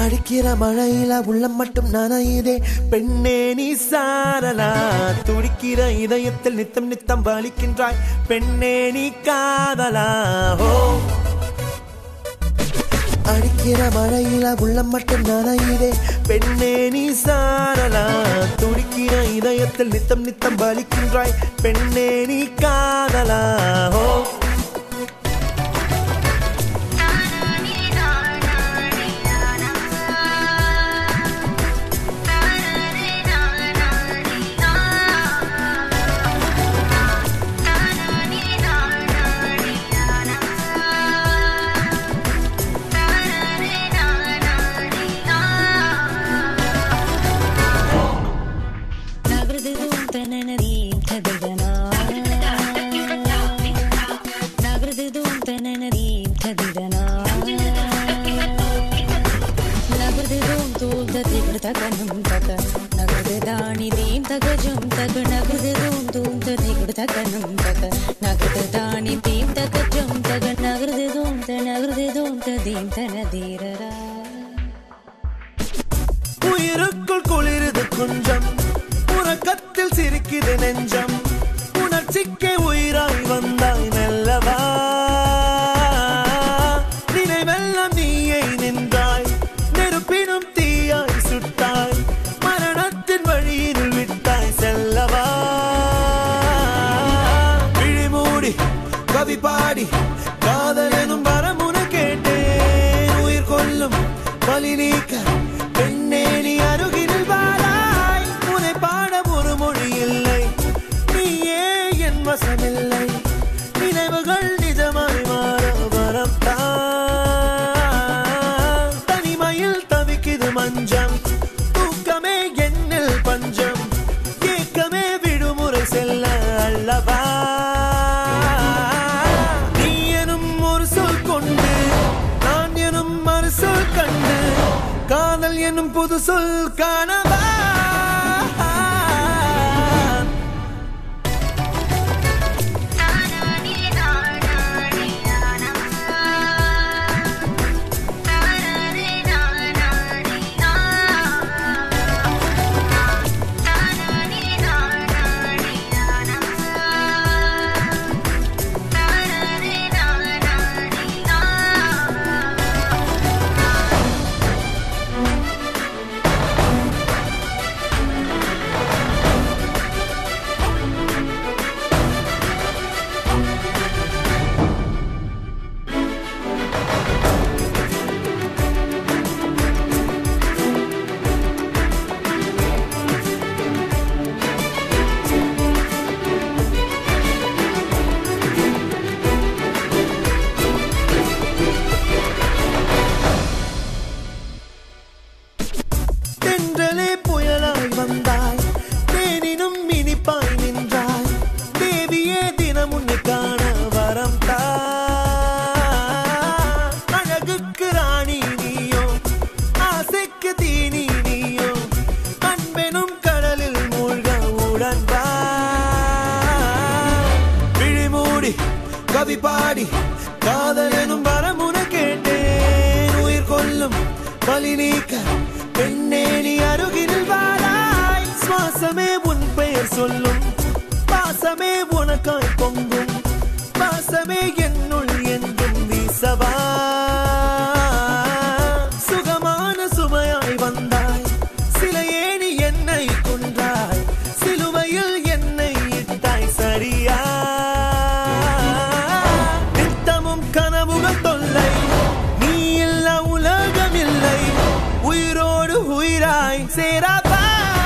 அடிக்கிற மழையில உள்ளம் மட்டும் நனையுதே பெண்ணே நீ சாரலா துடிக்கிற இதயத்தில் நித்தம் நித்தம் வலிக்கின்றாய் பெண்ணே நீ காதலா ஹோ அடிக்கிற மழையில உள்ளம் மட்டும் நனையுதே பெண்ணே நீ சாரலா துடிக்கிற இதயத்தில் நித்தம் நித்தம் வலிக்கின்றாய் பெண்ணே நீ காதலா ஹோ ನಗರದಿದು ತನನದಿ ತದಗನ ನಗರದಿದು ತನನದಿ ತದಿದನ ನಗರದಿದು ತೂಲ್ದ ತಿಗ್ರ ತಗನಂ ತಗ ನಗರದ ದಾಣಿ ದೀಂ ತಗ ಜುಂ ತಗ ನಗರದಿದು ತೂಲ್ದ ತಿಗ್ರ ತಗನಂ ತಗ ನಗರದ ದಾಣಿ ದೀಂ ತಗ ಜುಂ ತಗ ನಗರದಿದು ತ ನಗರದಿದು ತ ದೀಂ ತನದೀರರ உயிருக்குள் குளிருது கொஞ்சம் உறக்கத்தில் சிரிக்குது நெஞ்சம் உணர்ச்சிக்கே உயிராய் வந்தாய் நல்லவா நினைவெல்லாம் நீயை நின்றாய் நெருப்பினும் தீயாய் சுட்டாய் மரணத்தின் வழியில் விட்டாய் செல்லவா விழிமூடி கவி பாடி காதல் எனும் வரமுன கேட்டேன் உயிர் கொல்லும் வலி நீக்க பெண்ணே நீ அருகில் வாராய் உனை பாட ஒரு மொழி இல்லை நீயே என் வசமில்லை நினைவுகள் நிஜமாய் மாற வரம் தான். தனிமையில் தவிக்குது மஞ்சம் தூக்கமே என்னில் பஞ்சம் ஏக்கமே விடுமுறை செல்ல அல்லவா நீ எனும் ஒரு சொல் கொண்டு நான் எனும் மறு சொல் கண்டு காதல் எனும் புது சொல் காணவா தென்றலே புயலாய் வந்தாய் தேனினும் இனிப்பாய் நின்றாய் தேவியே தினம் உன்னை காண வரம் தா அழகுக்கு ராணி நீயோ ஆசைக்கு தீனி நீயோ அன்பெனும் கடலில் மூழ்க உடன் வா விழிமூடி கவி பாடி காதல் எனும் வரமுன கேட்டேன் உயிர் கொல்லும் வலி நீக்க பெண்ணே நீ அருகில் வாராய் சுவாசமே உன் பெயர் சொல்லும் பாசமே உனக்காய் பொங்கும் பாசமே என்னுள் என்றும் வீசவா சுகமான சுமையாய் வந்தாய் சிலையே நீ என்னை கொன்றாய் சிலுவையில் என்னை இட்டாய் சரியா நித்தமும் கனவுகள் தொல்லை நீ இல்ல உலகம் இல்லை உயிரோடு உயிராய் சேராதா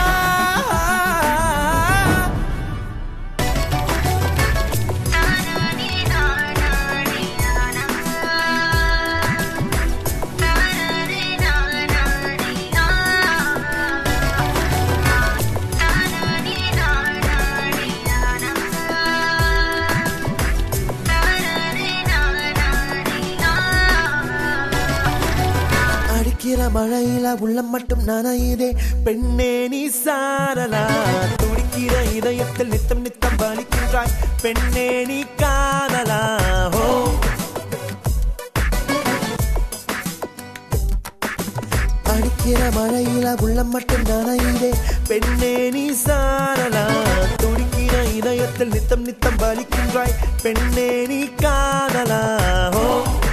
அடிக்கிற மழையில உள்ளம் மட்டும் நனையுதே பெண்ணே நீ சாரலா துடிக்கிற இதயத்தில் நித்தம் நித்தம் வலிக்கின்றாய் பெண்ணே நீ காதலா அடிக்கிற மழையில உள்ளம் மட்டும் நனையுதே பெண்ணே நீ சாரலா துடிக்கிற இதயத்தில் நித்தம் நித்தம் வலிக்கின்றாய் பெண்ணே நீ காதலா ஓ